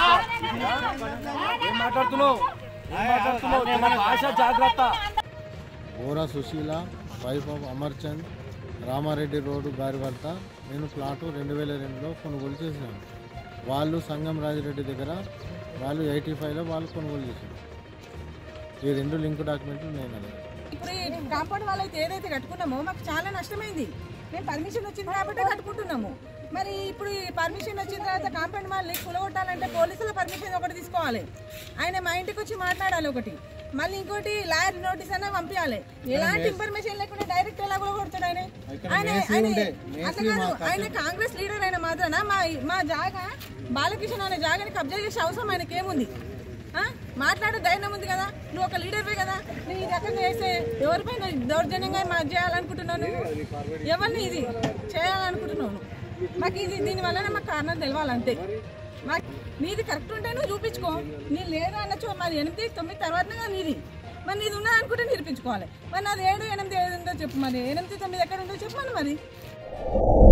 ఏం మాట్లాడుతున్నావు ఏం మాట్లాడుతున్నావు మన భాష జాగ్రత్త బోరా Susheela wife of Amarchand Ramareddy road గారివర్త నేను ప్లాటు రెండు వేల రెండులో కొనుగోలు చేసినాను వాళ్ళు సంగం రాజిరెడ్డి దగ్గర వాళ్ళు ఎయిటీ ఫైవ్లో వాళ్ళు కొనుగోలు చేశారు ఈ రెండు లింక్ డాక్యుమెంట్లు నేను అదే ఇప్పుడు ఈ కాంపౌండ్ వాళ్ళు అయితే ఏదైతే కట్టుకున్నామో మాకు చాలా నష్టమైంది మేము పర్మిషన్ వచ్చింది కాబట్టి కట్టుకుంటున్నాము మరి ఇప్పుడు ఈ పర్మిషన్ వచ్చిన తర్వాత కాంపౌండ్ వాళ్ళని కులగొట్టాలంటే పోలీసుల పర్మిషన్ ఒకటి తీసుకోవాలి ఆయన మా ఇంటికి వచ్చి మాట్లాడాలి ఒకటి మళ్ళీ ఇంకోటి లాయర్ నోటీస్ అన్న పంపించాలి ఎలాంటి ఇన్ఫర్మేషన్ లేకుండా డైరెక్ట్ ఎలా కూడా కొడతాడు ఆయన ఆయన ఆయన అట్లా కాదు ఆయన కాంగ్రెస్ లీడర్ అయిన మాత్రాన మా మా జాగా బాలకృష్ణ అనే జాగాని కబ్జా చేసే అవసరం ఆయనకి ఏముంది ఆ? మాట్లాడే ధైర్యం ఉంది కదా నువ్వు ఒక లీడర్వే కదా నువ్వు ఈ రకంగా చేస్తే ఎవరిపైన దౌర్జన్యంగా మా చేయాలనుకుంటున్నావు నువ్వు ఎవరిని ఇది చేయాలనుకుంటున్నావు నువ్వు మాకు ఇది దీని వల్లనే మాకు కారణం తెలవాలంతే మాకు నీది కరెక్ట్ ఉంటే నువ్వు చూపించుకో నీ లేదు అనొచ్చు మరి ఎనిమిది తొమ్మిది తర్వాతనే కదా నీది మరి నీది ఉన్నది అనుకుంటే నిరూపించుకోవాలి మరి నాది ఏడు ఎనిమిది ఏడు ఉందో చెప్పు మరి ఎనిమిది తొమ్మిది ఎక్కడ ఉందో చెప్పమని మరి